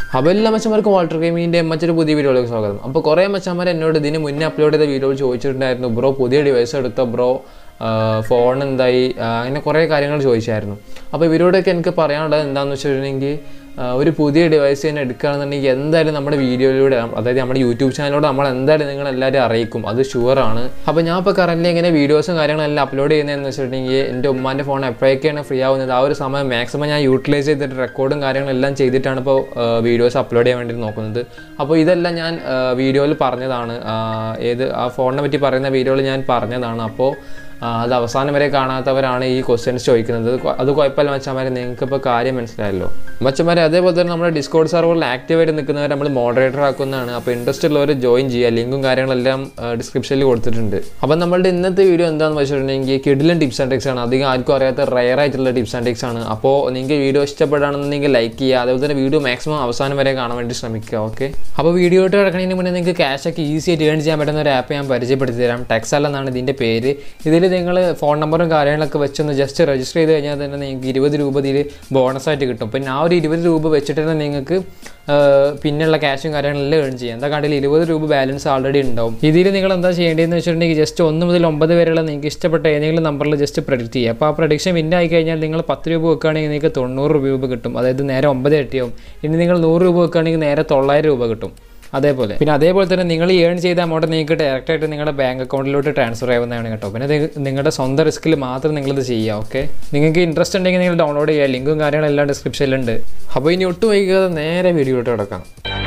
അപ്പോൾ എല്ലാ മച്ചന്മാർക്കും വാൾട്ടർ ഗെയിമിൻ്റെ മറ്റൊരു പുതിയ വീഡിയോയിലേക്ക് സ്വാഗതം അപ്പോൾ കുറേ മച്ചന്മാർ എന്നോട് ഇതിന് മുന്നേ അപ്ലോഡ് ചെയ്ത വീഡിയോയിൽ ചോദിച്ചിട്ടുണ്ടായിരുന്നു ബ്രോ പുതിയ ഡിവൈസ് എടുത്ത ബ്രോ ഫോൺ എന്തായി ആ, അങ്ങനെ കുറേ കാര്യങ്ങൾ ചോദിച്ചായിരുന്നു അപ്പോൾ ഇവരോടൊക്കെ എനിക്ക് പറയാനുള്ളത് എന്താണെന്ന് വെച്ചിട്ടുണ്ടെങ്കിൽ ആ, ഒരു പുതിയ ഡിവൈസ് തന്നെ എടുക്കുകയാണെന്നുണ്ടെങ്കിൽ എന്തായാലും നമ്മുടെ വീഡിയോയിലൂടെ അതായത് നമ്മുടെ യൂട്യൂബ് ചാനലിലൂടെ നമ്മൾ എന്തായാലും നിങ്ങൾ എല്ലാവരും അറിയിക്കും അത് ഷുവറാണ് അപ്പോൾ ഞാൻ ഇപ്പോൾ കറൻറ്റ്ലി ഇങ്ങനെ വീഡിയോസും കാര്യങ്ങളെല്ലാം അപ്ലോഡ് ചെയ്യുന്നതെന്ന് വെച്ചിട്ടുണ്ടെങ്കിൽ എൻ്റെ ഉമ്മാൻ്റെ ഫോൺ എപ്പോഴൊക്കെയാണ് ഫ്രീ ആവുന്നത് ആ ഒരു സമയം മാക്സിമം ഞാൻ യൂട്ടിലൈസ് ചെയ്തിട്ട് റെക്കോർഡും കാര്യങ്ങളെല്ലാം ചെയ്തിട്ടാണ് ഇപ്പോൾ വീഡിയോസ് അപ്ലോഡ് ചെയ്യാൻ വേണ്ടി നോക്കുന്നത് അപ്പോൾ ഇതെല്ലാം ഞാൻ വീഡിയോയിൽ പറഞ്ഞതാണ് ആ, ഏത് ആ ഫോണിനെ പറ്റി പറയുന്ന വീഡിയോയിൽ ഞാൻ പറഞ്ഞതാണ് അപ്പോൾ ആ, അത് അവസാനം വരെ കാണാത്തവരാണ് ഈ ക്വസ്റ്റ്യൻസ് ചോദിക്കുന്നത് അത് കൊ- അത് കുഴപ്പമില്ല മച്ചന്മാരെ നിങ്ങൾക്ക് ഇപ്പോൾ കാര്യം മനസ്സിലായല്ലോ മച്ചന്മാരെ അതേപോലെ തന്നെ നമ്മുടെ ഡിസ്കോഡ് സെർവറിൽ ആക്റ്റീവായിട്ട് നിൽക്കുന്നവർ നമ്മൾ മോഡറേറ്റർ ആക്കുന്നതാണ് അപ്പോൾ ഇൻട്രസ്റ്റ് ഉള്ളവർ ജോയിൻ ചെയ്യുക ലിങ്കും കാര്യങ്ങളെല്ലാം ഡിസ്ക്രിപ്ഷനിൽ കൊടുത്തിട്ടുണ്ട് അപ്പോൾ നമ്മളുടെ ഇന്നത്തെ വീഡിയോ എന്താണെന്ന് വെച്ചിട്ടുണ്ടെങ്കിൽ കിഡിലും ടിപ്സ് ആൻഡ് ട്രിക്സ് ആണ് അധികം ആർക്കും അറിയാത്ത റയർ ആയിട്ടുള്ള ടിപ്സ് ആൻഡ് ട്രിക്സ് ആണ് അപ്പോൾ നിങ്ങൾക്ക് വീഡിയോ ഇഷ്ടപ്പെടുകയാണെന്നുണ്ടെങ്കിൽ ലൈക്ക് ചെയ്യുക അതേപോലെ തന്നെ വീഡിയോ മാക്സിമം അവസാനം വരെ കാണാൻ വേണ്ടി ശ്രമിക്കുക ഓക്കെ അപ്പോൾ വീഡിയോ ഇട്ട് കിടക്കുന്നതിന് മുന്നേ നിങ്ങൾക്ക് ക്യാഷ് ഒക്കെ ഈസി ആയിട്ട് ഏൺ ചെയ്യാൻ പറ്റുന്ന ഒരു ആപ്പ് ഞാൻ പരിചയപ്പെടുത്തി തരാം ടെക്സൽ എന്നാണ് ഇതിൻ്റെ പേര് ഇതിൽ നിങ്ങൾ ഫോൺ നമ്പറും കാര്യങ്ങളൊക്കെ വെച്ചൊന്ന് ജസ്റ്റ് രജിസ്റ്റർ ചെയ്ത് കഴിഞ്ഞാൽ തന്നെ നിങ്ങൾക്ക് ഇരുപത് രൂപ ഇതിൽ ബോണസ് ആയിട്ട് കിട്ടും പിന്നെ ആ ഒരു ഇരുപത് രൂപ വെച്ചിട്ട് തന്നെ നിങ്ങൾക്ക് ആ, പിന്നെയുള്ള ക്യാഷും കാര്യങ്ങളെല്ലാം ഏൺ ചെയ്യാം എന്താ കണ്ടില്ല ഇരുപത് രൂപ ബാലൻസ് ആൾറെഡി ഉണ്ടാവും ഇതിൽ നിങ്ങൾ എന്താ ചെയ്യേണ്ടതെന്ന് വെച്ചിട്ടുണ്ടെങ്കിൽ ജസ്റ്റ് ഒന്ന് മുതൽ ഒമ്പത് വരെയുള്ള നിങ്ങൾക്ക് ഇഷ്ടപ്പെട്ട ഏതെങ്കിലും നമ്പറിൽ ജസ്റ്റ് പ്രഡിക്റ്റ് ചെയ്യുക അപ്പോൾ ആ പ്രഡിക്ഷൻ വിൻ ആയി കഴിഞ്ഞാൽ നിങ്ങൾ പത്ത് രൂപ വെക്കുകയാണെങ്കിൽ നിങ്ങൾക്ക് തൊണ്ണൂറ് രൂപ കിട്ടും അതായത് നേരെ ഒമ്പത് എട്ടിയാവും ഇനി നിങ്ങൾ നൂറ് രൂപ വെക്കുകയാണെങ്കിൽ നേരെ തൊള്ളായിരം രൂപ കിട്ടും അതേപോലെ പിന്നെ അതേപോലെ തന്നെ നിങ്ങൾ ഏൺ ചെയ്ത എമൗണ്ട് നിങ്ങൾക്ക് ഡയറക്റ്റ് ആയിട്ട് നിങ്ങളുടെ ബാങ്ക് അക്കൗണ്ടിലോട്ട് ട്രാൻസ്ഫർ ആവുന്നതാണ് കേട്ടോ പിന്നെ ഇത് നിങ്ങളുടെ സ്വന്തം റിസ്കിൽ മാത്രം നിങ്ങളിത് ചെയ്യുക ഓക്കെ നിങ്ങൾക്ക് ഇൻട്രസ്റ്റ് ഉണ്ടെങ്കിൽ നിങ്ങൾ ഡൗൺലോഡ് ചെയ്യുക ലിങ്കും കാര്യങ്ങളെല്ലാം ഡിസ്ക്രിപ്ഷനിലുണ്ട് അപ്പോൾ ഇനി ഒട്ടും വൈകാതെ നേരെ വീഡിയോയിലോട്ട് കിടക്കാം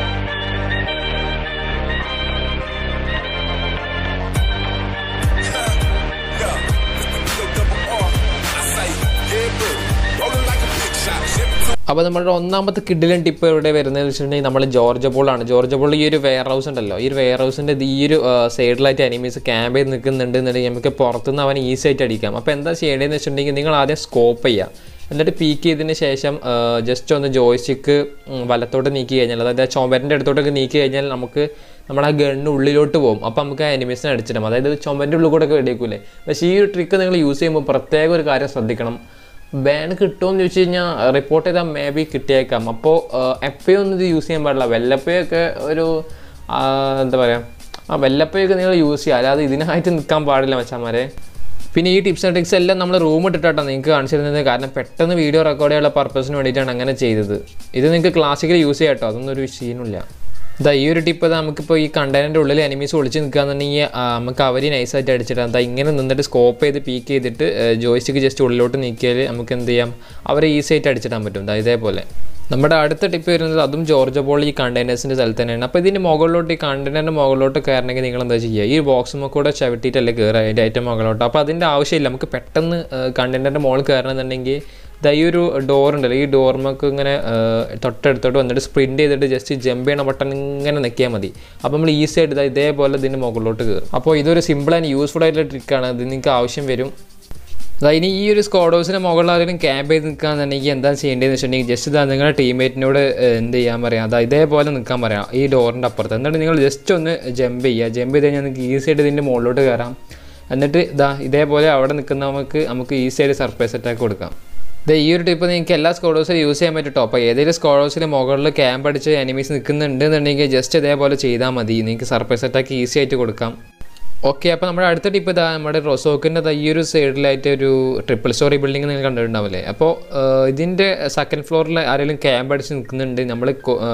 അപ്പോൾ നമ്മുടെ ഒന്നാമത്തെ കിഡിലൻ ടിപ്പ് ഇവിടെ വരുന്നത് വെച്ചിട്ടുണ്ടെങ്കിൽ നമ്മൾ ജോർജ് ബോളാണ് ജോർജ് ബോൾ ഈ ഒരു വെയർ ഹൗസ് ഉണ്ടല്ലോ ഈ ഒരു വെയർ ഹൗസിൻ്റെ ഈ ഒരു സൈഡിലായിട്ട് അനിമീസ് ക്യാമ്പ് ചെയ്ത് നിൽക്കുന്നുണ്ട് എന്നുണ്ടെങ്കിൽ നമുക്ക് പുറത്തുനിന്ന് അവനെ ഈസി ആയിട്ട് അടിക്കാം അപ്പോൾ എന്താ ചെയ്യേണ്ടതെന്ന് വെച്ചിട്ടുണ്ടെങ്കിൽ നിങ്ങൾ ആദ്യം സ്കോപ്പ് ചെയ്യുക എന്നിട്ട് പീക്ക് ചെയ്തതിന് ശേഷം ജസ്റ്റ് ഒന്ന് ജോയ്സ്റ്റിക്ക് വലത്തോട്ട് നീക്കി കഴിഞ്ഞാൽ അതായത് ആ ചുമരിൻ്റെ അടുത്തോട്ടൊക്കെ നീക്കി കഴിഞ്ഞാൽ നമുക്ക് നമ്മുടെ ആ ഗണ്ണ് ഉള്ളിലോട്ട് പോകും അപ്പോൾ നമുക്ക് ആ എനിമീസിനെ അടിച്ചിടാം അതായത് ചുമരിൻ്റെ ഉള്ളിൽ കൂടെ ഒക്കെ വെടിയേക്കൂലേ പക്ഷേ ഈ ഒരു ട്രിക്ക് നിങ്ങൾ യൂസ് ചെയ്യുമ്പോൾ പ്രത്യേക ഒരു കാര്യം ശ്രദ്ധിക്കണം ബാൻ കിട്ടുമെന്ന് ചോദിച്ചു കഴിഞ്ഞാൽ റിപ്പോർട്ട് ചെയ്താൽ മേ ബി കിട്ടിയേക്കാം അപ്പോൾ എപ്പോഴും ഒന്നും ഇത് യൂസ് ചെയ്യാൻ പാടില്ല വെല്ലപ്പയൊക്കെ ഒരു ആ, എന്താ പറയുക ആ വെല്ലപ്പയൊക്കെ നിങ്ങൾ യൂസ് ചെയ്യുക അല്ലാതെ ഇതിനായിട്ട് നിൽക്കാൻ പാടില്ല മച്ചാന്മാരെ പിന്നെ ഈ ടിപ്സ് ആൻഡ് ട്രിക്സ് എല്ലാം നമ്മൾ റൂം ഇട്ടിട്ടാണ് നിങ്ങൾക്ക് കാണിച്ചിരുന്നത് കാരണം പെട്ടെന്ന് വീഡിയോ റെക്കോർഡ് ചെയ്യാനുള്ള പർപ്പസിന് വേണ്ടിയിട്ടാണ് അങ്ങനെ ചെയ്തത് ഇത് നിങ്ങൾക്ക് ക്ലാസിക്കൽ യൂസ് ചെയ്യാം കേട്ടോ അതൊന്നും ഒരു സീനുമില്ല ഇതാ ഈ ഒരു ടിപ്പ് നമുക്കിപ്പോൾ ഈ കണ്ടെയ്നറിൻ്റെ ഉള്ളിൽ എനിമീസ് ഒളിച്ച് നിൽക്കുകയെന്നുണ്ടെങ്കിൽ നമുക്ക് അവർ നൈസായിട്ട് അടിച്ചിടാം എന്താ ഇങ്ങനെ നിന്നിട്ട് സ്കോപ്പ് ചെയ്ത് പീക്ക് ചെയ്തിട്ട് ജോയ്സ്റ്റിക്ക് ജസ്റ്റ് ഉള്ളിലോട്ട് നീക്കിയാൽ നമുക്ക് എന്ത് ചെയ്യാം അവരെ ഈസി ആയിട്ട് അടിച്ചിടാൻ പറ്റും ദാ ഇതേപോലെ നമ്മുടെ അടുത്ത ടിപ്പ് വരുന്നത് അതും ജോർജ് ബോൾ ഈ കണ്ടെയ്നേഴ്സിൻ്റെ സ്ഥലത്ത് തന്നെയാണ് അപ്പോൾ ഇതിൻ്റെ മുകളിലോട്ട് ഈ കണ്ടെയ്നറിൻ്റെ മുകളിലോട്ട് കയറണമെങ്കിൽ നിങ്ങൾ എന്താ ചെയ്യുക ഈ ബോക്സുമ്പോൾ കൂടെ ചവിട്ടിയിട്ടല്ലേ കയറുക അതിൻ്റെ ഏറ്റവും മുകളിലോട്ട് അപ്പോൾ അതിൻ്റെ ആവശ്യമില്ല നമുക്ക് പെട്ടെന്ന് കണ്ടെയ്നറിൻ്റെ മുകളിൽ കയറണമെന്നുണ്ടെങ്കിൽ ദാ ഈ ഒരു ഡോർ ഉണ്ടല്ലോ ഈ ഡോർമക്ക് ഇങ്ങനെ ആ, തൊട്ടടുത്തോട്ട് വന്നിട്ട് സ്പ്രിൻറ്റ് ചെയ്തിട്ട് ജസ്റ്റ് ജമ്പ് ചെയ്യണ ബട്ടൺ ഇങ്ങനെ നിൽക്കിയാൽ മതി അപ്പോൾ നമ്മൾ ഈസി ആയിട്ട് ദാ ഇതേപോലെ ഇതിൻ്റെ മുകളിലോട്ട് കയറും അപ്പോൾ ഇതൊരു സിമ്പിൾ ആൻഡ് യൂസ്ഫുൾ ആയിട്ടുള്ള ട്രിക്കാണ് ഇത് നിങ്ങൾക്ക് ആവശ്യം വരും അതായത് ഇനി ഈ ഒരു സ്ക്വാഡ് ഹൗസിൻ്റെ മുകളിൽ ആരെങ്കിലും ക്യാമ്പ് ചെയ്ത് നിൽക്കുകയാണെന്നുണ്ടെങ്കിൽ എന്താ ചെയ്യേണ്ടതെന്ന് വെച്ചിട്ടുണ്ടെങ്കിൽ ജസ്റ്റ് ഇതാ നിങ്ങളുടെ ടീമേറ്റിനോട് എന്ത് ചെയ്യാൻ പറയാം അതാ ഇതേപോലെ നിൽക്കാൻ പറയാം ഈ ഡോറിൻ്റെ അപ്പുറത്ത് എന്നിട്ട് നിങ്ങൾ ജസ്റ്റ് ഒന്ന് ജമ്പ് ചെയ്യുക ജമ്പ് ചെയ്ത് കഴിഞ്ഞാൽ നിങ്ങൾക്ക് ഈസി ആയിട്ട് ഇതിൻ്റെ മുകളിലോട്ട് കയറാം എന്നിട്ട് ഇതാ ഇതേപോലെ അവിടെ നിൽക്കുന്ന നമുക്ക് നമുക്ക് ഈസി ആയിട്ട് സർപ്രൈസ് അറ്റാക്ക് കൊടുക്കാം ഇത് ഈ ഒരു ടിപ്പ് നിങ്ങൾക്ക് എല്ലാ സ്ക്വാഡ് ഹൗസിലും യൂസ് ചെയ്യാൻ പറ്റും അപ്പോൾ ഏതെങ്കിലും സ്ക്വാഡ് ഹൗസിൽ മുകളിൽ ക്യാമ്പ് അടിച്ച് എനിമീസ് നിൽക്കുന്നുണ്ട് എന്നുണ്ടെങ്കിൽ ജസ്റ്റ് ഇതേപോലെ ചെയ്താൽ മതി നിങ്ങൾക്ക് സർപ്രൈസ് അറ്റാക്ക് ഈസി ആയിട്ട് കൊടുക്കാം ഓക്കെ അപ്പോൾ നമ്മുടെ അടുത്ത ടിപ്പ് ഇതാ നമ്മുടെ റൊസോക്കിൻ്റെ ഈ ഒരു സൈഡിലായിട്ട് ഒരു ട്രിപ്പിൾ സ്റ്റോറി ബിൽഡിംഗ് നിങ്ങൾ കണ്ടിട്ടുണ്ടാവില്ലേ അപ്പോൾ ഇതിൻ്റെ സെക്കൻഡ് ഫ്ലോറിൽ ആരെങ്കിലും ക്യാമ്പ് അടിച്ച് നിൽക്കുന്നുണ്ട് നമ്മൾ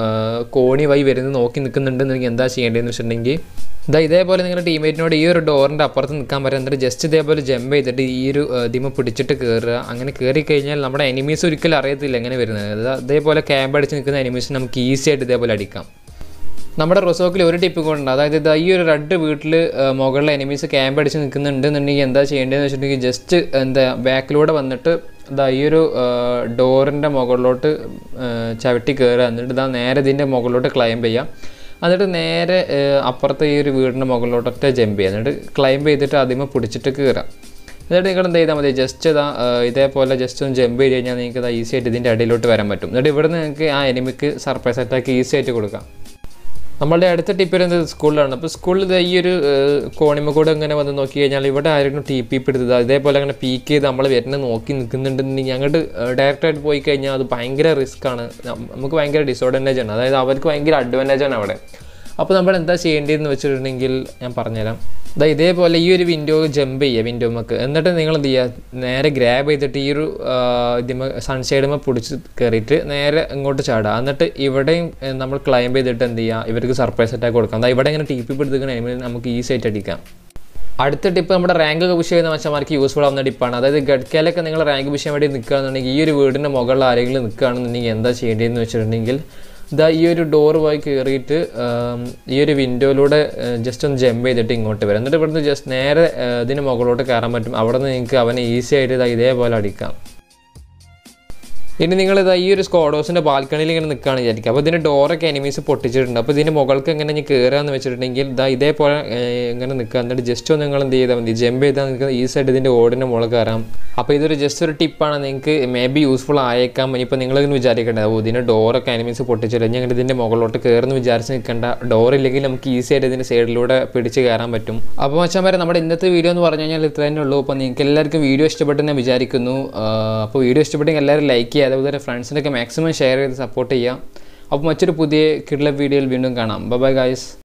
കോണി വഴി വരുന്നത് നോക്കി നിൽക്കുന്നുണ്ടെന്നുണ്ടെങ്കിൽ എന്താ ചെയ്യേണ്ടതെന്ന് വെച്ചിട്ടുണ്ടെങ്കിൽ ഇതാ ഇതേപോലെ നിങ്ങളുടെ ടീമേറ്റിനോട് ഈ ഒരു ഡോറിൻ്റെ അപ്പുറത്ത് നിൽക്കാൻ പറ്റും എന്നിട്ട് ജസ്റ്റ് ഇതേപോലെ ജമ്പ് ചെയ്തിട്ട് ഈ ഒരു ദിമ പിടിച്ചിട്ട് കയറുക അങ്ങനെ കയറി കഴിഞ്ഞാൽ നമ്മുടെ എനിമീസ് ഒരിക്കലും അറിയത്തില്ല എങ്ങനെ വരുന്നത് അത് അതേപോലെ ക്യാമ്പ് അടിച്ച് നിൽക്കുന്ന എനിമീസിന് നമുക്ക് ഈസി ആയിട്ട് ഇതേപോലെ അടിക്കാം നമ്മുടെ റിസോർട്ടിൽ ഒരു ടിപ്പ് കൊണ്ടുണ്ട് അതായത് ഇതാ ഈ ഒരു റെഡ് വീട്ടിൽ മുകളിൽ എനിമീസ് ക്യാമ്പ് അടിച്ച് നിൽക്കുന്നുണ്ടെന്നുണ്ടെങ്കിൽ എന്താ ചെയ്യേണ്ടതെന്ന് വെച്ചിട്ടുണ്ടെങ്കിൽ ജസ്റ്റ് എന്താ ബാക്കിലൂടെ വന്നിട്ട് ഇതാ ഈ ഒരു ഡോറിൻ്റെ മുകളിലോട്ട് ആ, ചവിട്ടി കയറുക എന്നിട്ട് ഇതാ നേരെ ഇതിൻ്റെ മുകളിലോട്ട് ക്ലൈംബ് ചെയ്യാം എന്നിട്ട് നേരെ ആ, അപ്പുറത്തെ ഈ ഒരു വീടിൻ്റെ മുകളിലോട്ടൊറ്റ ജമ്പ് ചെയ്യുക എന്നിട്ട് ക്ലൈംബ് ചെയ്തിട്ട് അതിമ പിടിച്ചിട്ട് കയറാം എന്നിട്ട് നിങ്ങൾ എന്ത് ചെയ്താൽ മതി ജസ്റ്റ് ഇതാ ആ, ഇതേപോലെ ജസ്റ്റ് ഒന്ന് ജമ്പ് ചെയ്ത് കഴിഞ്ഞാൽ നിങ്ങൾക്ക് ഇതാ ഈസി ആയിട്ട് ഇതിൻ്റെ അടിയിലോട്ട് വരാൻ പറ്റും എന്നിട്ട് ഇവിടെ നിങ്ങൾക്ക് ആ എനിമിക്ക് സർപ്രൈസ് അറ്റാക്ക് ഈസി ആയിട്ട് കൊടുക്കാം നമ്മളുടെ അടുത്ത ടിപ്പ് വരുന്നത് സ്കൂളിലാണ് അപ്പോൾ സ്കൂളിൽ ഇത് ഈ ഒരു കോണിമ കൂടെ ഇങ്ങനെ വന്ന് നോക്കി കഴിഞ്ഞാൽ ഇവിടെ ആരെങ്കിലും ടി പി എടുത്തത് അതേപോലെ അങ്ങനെ പീക്ക് ചെയ്ത് നമ്മൾ വരുന്നത് നോക്കി നിൽക്കുന്നുണ്ടെന്നുണ്ടെങ്കിൽ അങ്ങോട്ട് ഡയറക്റ്റായിട്ട് പോയി കഴിഞ്ഞാൽ അത് ഭയങ്കര റിസ്ക് ആണ് നമുക്ക് ഭയങ്കര ഡിസോഡൻറ്റേജ് ആണ് അതായത് അവർക്ക് ഭയങ്കര അഡ്വാൻറ്റേജ് ആണ് അവിടെ അപ്പോൾ നമ്മൾ എന്താ ചെയ്യേണ്ടതെന്ന് വെച്ചിട്ടുണ്ടെങ്കിൽ ഞാൻ പറഞ്ഞുതരാം അതാ ഇതേപോലെ ഈ ഒരു വിൻഡോ ജമ്പ് ചെയ്യുക വിൻഡോ നമുക്ക് എന്നിട്ട് നിങ്ങൾ എന്ത് ചെയ്യുക നേരെ ഗ്രാബ് ചെയ്തിട്ട് ഈ ഒരു ഇതിമ സൺഷെയ്ഡുമ പിടിച്ച് കയറിയിട്ട് നേരെ ഇങ്ങോട്ട് ചാടുക എന്നിട്ട് ഇവിടെയും ഏഹ്, നമ്മൾ ക്ലൈംബ് ചെയ്തിട്ട് എന്ത് ചെയ്യുക ഇവർക്ക് സർപ്രൈസ് അറ്റാക്ക് കൊടുക്കാം അതാ ഇവിടെ ഇങ്ങനെ ടി പി എടുത്തിക്കണ നമുക്ക് ഈസി ആയിട്ട് അടിക്കാം അടുത്ത ടിപ്പ് നമ്മുടെ റാങ്ക് ഒക്കെ പുഷ് ചെയ്യുന്ന മച്ചന്മാർക്ക് യൂസ്ഫുൾ ആവുന്ന ടിപ്പാണ് അതായത് ഗഡ്കയിലൊക്കെ നിങ്ങൾ റാങ്ക് പുഷ് ചെയ്യാൻ വേണ്ടി നിൽക്കുകയാണെന്നുണ്ടെങ്കിൽ ഈ ഒരു വീടിൻ്റെ മുകളിൽ ആരെങ്കിലും നിൽക്കുകയാണെന്നുണ്ടെങ്കിൽ എന്താ ചെയ്യേണ്ടതെന്ന് വെച്ചിട്ടുണ്ടെങ്കിൽ ഇതാ ഈ ഒരു ഡോർ പോയി കയറിയിട്ട് ആം, ഈ ഒരു വിൻഡോയിലൂടെ ജസ്റ്റ് ഒന്ന് ജമ്പ് ചെയ്തിട്ട് ഇങ്ങോട്ട് വരും എന്നിട്ട് ഇവിടുന്ന് ജസ്റ്റ് നേരെ ആ, ഇതിന് മുകളിലോട്ട് കയറാൻ പറ്റും അവിടെ നിന്ന് നിങ്ങൾക്ക് അവനെ ഈസി ആയിട്ട് ഇതാ ഇതേപോലെ അടിക്കാം ഇനി നിങ്ങൾ ഇതാ ഈ ഒരു സ്കോഡോസിൻ്റെ ബാൽക്കണിയിൽ ഇങ്ങനെ നിൽക്കുകയാണ് വിചാരിക്കുക അപ്പോൾ ഇതിൻ്റെ ഡോറൊക്കെ എനിമീസ് പൊട്ടിച്ചിട്ടുണ്ട് അപ്പോൾ ഇതിൻ്റെ മുകൾക്ക് എങ്ങനെ ഇനി കയറുകയെന്ന് വെച്ചിട്ടുണ്ടെങ്കിൽ ഇതാ ഇതേപോലെ ഏഹ്, ഇങ്ങനെ നിൽക്കുക എന്നിട്ട് ജസ്റ്റ് ഒന്ന് നിങ്ങൾ എന്ത് ചെയ്താൽ മതി ജമ്പ് ചെയ്താൽ നിങ്ങൾക്ക് ഈ സൈഡ് ഇതിൻ്റെ ഓടിൻ്റെ മുകളിൽ കയറാം അപ്പോൾ ഇതൊരു ജസ്റ്റ് ഒരു ടിപ്പാണ് നിങ്ങൾക്ക് മേ ബി യൂസ്ഫുൾ ആയേക്കാം ഇനിയിപ്പോൾ നിങ്ങളിങ്ങനെ വിചാരിക്കേണ്ടത് ഓ ഇതിൻ്റെ ഡോറൊക്കെ എനിമീസ് പൊട്ടിച്ചില്ല ഇനി അങ്ങനെ ഇതിൻ്റെ മുകളിലോട്ട് കയറുന്ന വിചാരിച്ച് നിൽക്കേണ്ട ഡോർ ഇല്ലെങ്കിൽ നമുക്ക് ഈസി ആയിട്ട് ഇതിൻ്റെ സൈഡിലൂടെ പിടിച്ച് കയറാൻ പറ്റും അപ്പോൾ മച്ചാൻ വരെ നമ്മുടെ ഇന്നത്തെ വീഡിയോ എന്ന് പറഞ്ഞു കഴിഞ്ഞാൽ ഇത്ര തന്നെ ഉള്ളൂ അപ്പോൾ നിങ്ങൾക്ക് എല്ലാവർക്കും വീഡിയോ ഇഷ്ടപ്പെട്ടെന്ന് ഞാൻ വിചാരിക്കുന്നു ആഹ് അപ്പോൾ വീഡിയോ ഇഷ്ടപ്പെട്ടെങ്കിൽ എല്ലാവരും ലൈക്ക് ചെയ്യുക അതേപോലെ ഫ്രണ്ട്സിനൊക്കെ മാക്സിമം ഷെയർ ചെയ്ത് സപ്പോർട്ട് ചെയ്യുക അപ്പോൾ മറ്റൊരു പുതിയ കിഡ്ലബ് വീഡിയോയിൽ വീണ്ടും കാണാം ബൈ ഗായ്സ്